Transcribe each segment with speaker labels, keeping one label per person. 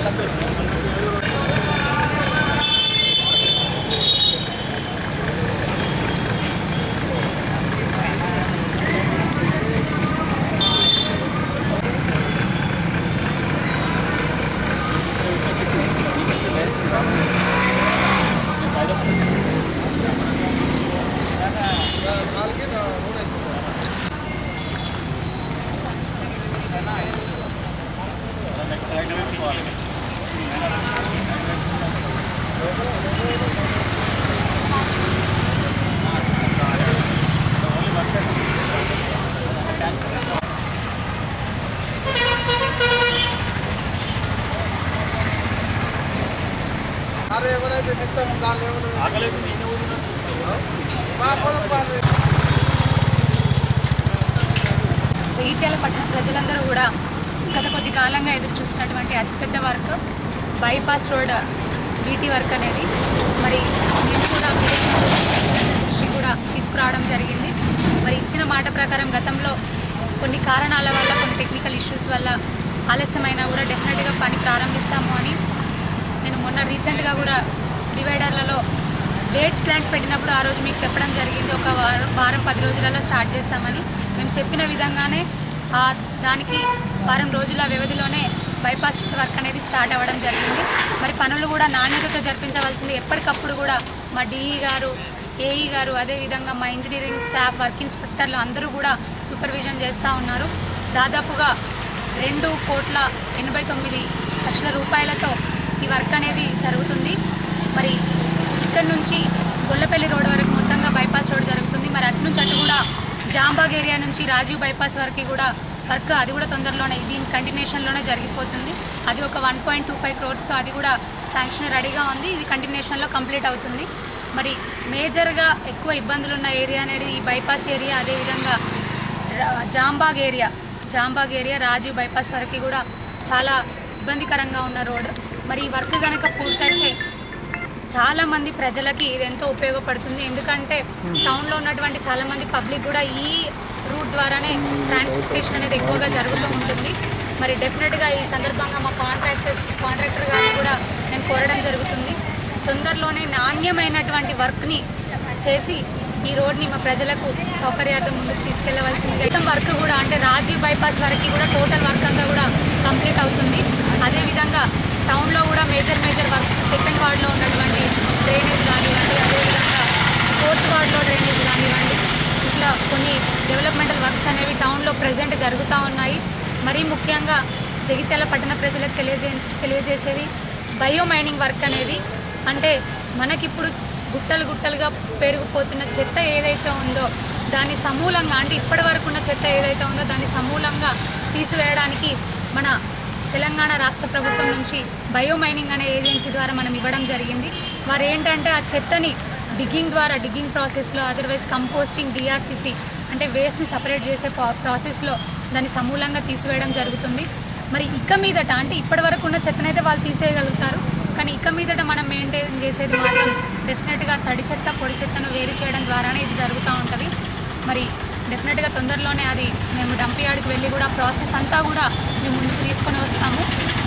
Speaker 1: జగిత్యాల పట్టణ ప్రజలందరూ కూడా గత కొద్ది కాలంగా ఎదురు చూస్తున్నటువంటి అతిపెద్ద work bypass road BT work అనేది మరి మేము కూడా మీడియా దృష్టి కూడా తీసుకురావడం జరిగింది మరి ఇచ్చిన మాట ప్రకారం గతంలో కొన్ని కారణాల వల్ల కొన్ని టెక్నికల్ ఇష్యూస్ వల్ల ఆలస్యమైనా కూడా డెఫినెట్గా పని ప్రారంభిస్తాము అని నేను మొన్న రీసెంట్గా కూడా డివైడర్లలో డేట్స్ ప్లాంట్ పెట్టినప్పుడు ఆ రోజు మీకు చెప్పడం జరిగింది ఒక వారం వారం పది రోజులలో స్టార్ట్ చేస్తామని మేము చెప్పిన విధంగానే ఆ దానికి వారం రోజుల వ్యవధిలోనే బైపాస్ వర్క్ అనేది స్టార్ట్ అవ్వడం జరిగింది మరి పనులు కూడా నాణ్యతతో జరిపించవలసింది ఎప్పటికప్పుడు కూడా మా డిఈ గారు ఏఈ గారు అదేవిధంగా మా ఇంజనీరింగ్ స్టాఫ్ వర్క్ ఇన్స్పెక్టర్లు అందరూ కూడా సూపర్విజన్ చేస్తూ ఉన్నారు దాదాపుగా రెండు కోట్ల ఎనభై తొమ్మిది లక్షల రూపాయలతో ఈ వర్క్ అనేది జరుగుతుంది మరి ఇక్కడ నుంచి గొల్లపల్లి రోడ్ వరకు మొత్తంగా బైపాస్ రోడ్ జరుగుతుంది మరి అటు నుంచి అటు కూడా జాంబాగ్ ఏరియా నుంచి రాజీవ్ బైపాస్ వరకు కూడా వర్క్ అది కూడా తొందరలోనే దీని కంటిన్యూషన్లోనే జరిగిపోతుంది అది ఒక వన్ పాయింట్ టూ ఫైవ్ క్రోర్స్తో అది కూడా శాంక్షన్ రెడీగా ఉంది ఇది కంటిన్యూషన్లో కంప్లీట్ అవుతుంది మరి మేజర్గా ఎక్కువ ఇబ్బందులు ఉన్న ఏరియా అనేది ఈ బైపాస్ ఏరియా అదేవిధంగా రా- Jambagh area Jambagh area Rajiv bypass వరకు కూడా చాలా ఇబ్బందికరంగా ఉన్న రోడ్ మరి ఈ వర్క్ కనుక పూర్తయితే చాలా మంది ప్రజలకి ఇది ఎంతో ఉపయోగపడుతుంది ఎందుకంటే టౌన్లో ఉన్నటువంటి చాలా మంది పబ్లిక్ కూడా ఈ రూట్ ద్వారానే ట్రాన్స్పోర్టేషన్ అనేది ఎక్కువగా జరుగుతూ ఉంటుంది మరి డెఫినెట్గా ఈ సందర్భంగా మా కాంట్రాక్టర్స్ కాంట్రాక్టర్ గారిని కూడా నేను కోరడం జరుగుతుంది తొందరలోనే నాణ్యమైనటువంటి వర్క్ని చేసి ఈ రోడ్ని మా ప్రజలకు సౌకర్యార్థం ముందుకు తీసుకెళ్లవలసింది మొత్తం వర్క్ కూడా అంటే రాజీవ్ బైపాస్ వరకు కూడా టోటల్ వర్క్ అంతా కూడా కంప్లీట్ అవుతుంది అదేవిధంగా టౌన్లో కూడా మేజర్ మేజర్ వర్క్స్ సెకండ్ వార్డ్లో ఉన్నటువంటి డ్రైనేజ్ కానివ్వండి అదేవిధంగా ఫోర్త్ వార్డ్లో డ్రైనేజ్ కానివ్వండి ఇట్లా కొన్ని డెవలప్మెంటల్ వర్క్స్ అనేవి టౌన్లో ప్రజెంట్ జరుగుతూ ఉన్నాయి మరీ ముఖ్యంగా జగిత్యాల పట్టణ ప్రజలకు తెలియజే తెలియజేసేది బయో మైనింగ్ వర్క్ అనేది అంటే మనకిప్పుడు గుట్టలు గుట్టలుగా పెరిగిపోతున్న చెత్త ఏదైతే ఉందో దాన్ని సమూలంగా అంటే ఇప్పటి వరకు ఉన్న చెత్త ఏదైతే ఉందో దాన్ని సమూలంగా తీసివేయడానికి మన తెలంగాణ రాష్ట్ర ప్రభుత్వం నుంచి బయో మైనింగ్ అనే ఏజెన్సీ ద్వారా మనం ఇవ్వడం జరిగింది వారు ఏంటంటే ఆ చెత్తని డిగ్గింగ్ ద్వారా డిగ్గింగ్ ప్రాసెస్లో అదర్వైజ్ కంపోస్టింగ్ డిఆర్సిసి అంటే వేస్ట్ని సపరేట్ చేసే పా- ప్రాసెస్లో దాన్ని సమూలంగా తీసివేయడం జరుగుతుంది మరి ఇక మీదట అంటే ఇప్పటి వరకు ఉన్న చెత్తనైతే వాళ్ళు తీసేయగలుగుతారు కానీ ఇక మీదట మనం మెయింటైన్ చేసేది మాత్రం డెఫినెట్గా తడి చెత్త పొడి చెత్తను వేరు చేయడం ద్వారానే ఇది జరుగుతూ ఉంటుంది మరి డెఫినెట్గా తొందరలోనే అది మేము డంప్ యార్డ్కి వెళ్ళి కూడా ప్రాసెస్ అంతా కూడా మేము ముందుకు తీసుకొని వస్తాము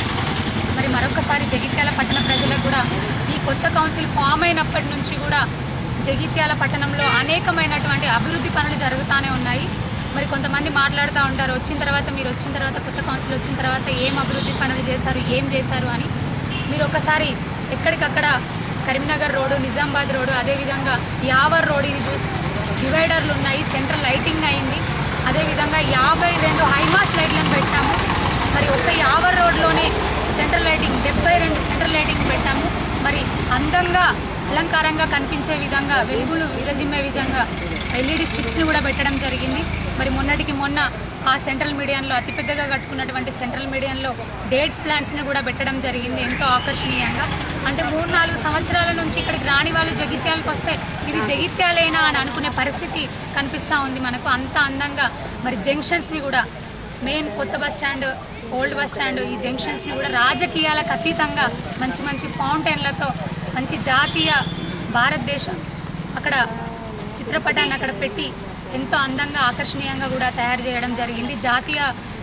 Speaker 1: మరి మరొకసారి జగిత్యాల పట్టణ ప్రజలకు కూడా ఈ కొత్త కౌన్సిల్ ఫామ్ అయినప్పటి నుంచి కూడా జగిత్యాల పట్టణంలో అనేకమైనటువంటి అభివృద్ధి పనులు జరుగుతూనే ఉన్నాయి మరి కొంతమంది మాట్లాడుతూ ఉంటారు వచ్చిన తర్వాత మీరు వచ్చిన తర్వాత కొత్త కౌన్సిల్ వచ్చిన తర్వాత ఏం అభివృద్ధి పనులు చేశారు ఏం చేశారు అని మీరు ఒకసారి ఎక్కడికక్కడ కరీంనగర్ రోడ్డు నిజామాబాద్ రోడ్డు అదేవిధంగా యావర్ రోడ్ ఇవి చూస్తే డివైడర్లు ఉన్నాయి సెంట్రల్ లైటింగ్ అయింది అదేవిధంగా యాభై రెండు హైమాస్ లైట్లను పెట్టాము మరి ఒక్క యావర్ రోడ్లోనే సెంట్రల్ లైటింగ్ డెబ్బై రెండు సెంట్రల్ లైటింగ్ పెట్టాము మరి అందంగా అలంకారంగా కనిపించే విధంగా వెలుగులు విరజిమ్మే విధంగా ఎల్ఈడి స్ట్రిప్స్ని కూడా పెట్టడం జరిగింది మరి మొన్నటికి మొన్న ఆ సెంట్రల్ మీడియాలో అతిపెద్దగా కట్టుకున్నటువంటి సెంట్రల్ మీడియాలో డేట్స్ ప్లాన్స్ని కూడా పెట్టడం జరిగింది ఎంతో ఆకర్షణీయంగా అంటే మూడు నాలుగు సంవత్సరాల నుంచి ఇక్కడికి రాని వాళ్ళు జగిత్యాలకు వస్తే ఇది జగిత్యాలేనా అని అనుకునే పరిస్థితి కనిపిస్తూ ఉంది మనకు అంత అందంగా మరి జంక్షన్స్ని కూడా మెయిన్ కొత్త bus stand old bus stand ఈ జంక్షన్స్ని కూడా రాజకీయాలకు అతీతంగా మంచి మంచి ఫౌంటైన్లతో మంచి జాతీయ భారతదేశం అక్కడ చిత్రపటాన్ని అక్కడ పెట్టి ఎంతో అందంగా ఆకర్షణీయంగా కూడా తయారు చేయడం జరిగింది జాతీయ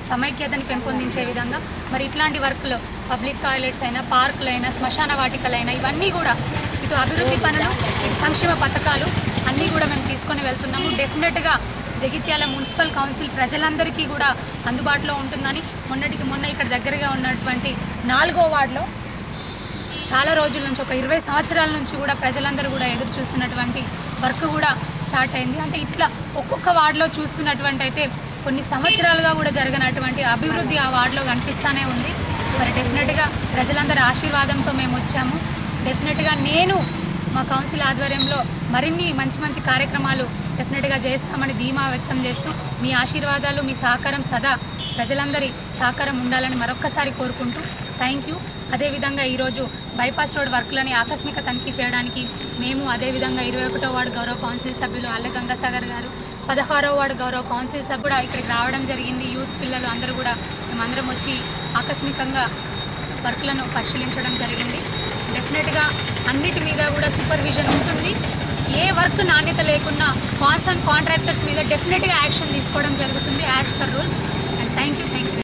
Speaker 1: సమైక్యతని పెంపొందించే విధంగా మరి ఇట్లాంటి వర్క్లు పబ్లిక్ టాయిలెట్స్ అయినా పార్కులు అయినా శ్మశాన వాటికలైనా ఇవన్నీ కూడా ఇటు అభివృద్ధి పనులు ఇటు సంక్షేమ పథకాలు అన్నీ కూడా మేము తీసుకొని వెళ్తున్నాము డెఫినెట్గా జగిత్యాల మున్సిపల్ కౌన్సిల్ ప్రజలందరికీ కూడా అందుబాటులో ఉంటుందని మొన్నటికి మొన్న ఇక్కడ దగ్గరగా ఉన్నటువంటి నాలుగో వార్డులో చాలా రోజుల నుంచి ఒక ఇరవై సంవత్సరాల నుంచి కూడా ప్రజలందరూ కూడా ఎదురు చూస్తున్నటువంటి వర్క్ కూడా స్టార్ట్ అయింది అంటే ఇట్లా ఒక్కొక్క వార్డులో చూస్తున్నటువంటి అయితే కొన్ని సంవత్సరాలుగా కూడా జరగనటువంటి అభివృద్ధి ఆ వార్డులో కనిపిస్తూనే ఉంది మరి డెఫినెట్గా ప్రజలందరి ఆశీర్వాదంతో మేము వచ్చాము డెఫినెట్గా నేను మా కౌన్సిల్ ఆధ్వర్యంలో మరిన్ని మంచి మంచి కార్యక్రమాలు డెఫినెట్గా చేస్తామని ధీమా వ్యక్తం చేస్తూ మీ ఆశీర్వాదాలు మీ సహకారం సదా ప్రజలందరి సహకారం ఉండాలని మరొక్కసారి కోరుకుంటూ థ్యాంక్ యూ అదేవిధంగా ఈరోజు బైపాస్ రోడ్ వర్క్లని ఆకస్మిక తనిఖీ చేయడానికి మేము అదేవిధంగా ఇరవై ఒకటో వార్డు గౌరవ కౌన్సిల్ సభ్యులు అల్ల గంగాసాగర్ గారు పదహారో వార్డు గౌరవ కౌన్సిల్ సభ్యులు కూడా ఇక్కడికి రావడం జరిగింది యూత్ పిల్లలు అందరూ కూడా మేమందరం వచ్చి ఆకస్మికంగా వర్క్లను పరిశీలించడం జరిగింది డెఫినెట్గా అన్నిటి మీద కూడా సూపర్విజన్ ఉంటుంది ఏ వర్క్ నాణ్యత లేకున్నా కాన్స్ అండ్ కాంట్రాక్టర్స్ మీద డెఫినెట్గా యాక్షన్ తీసుకోవడం జరుగుతుంది as per rules and thank you thank you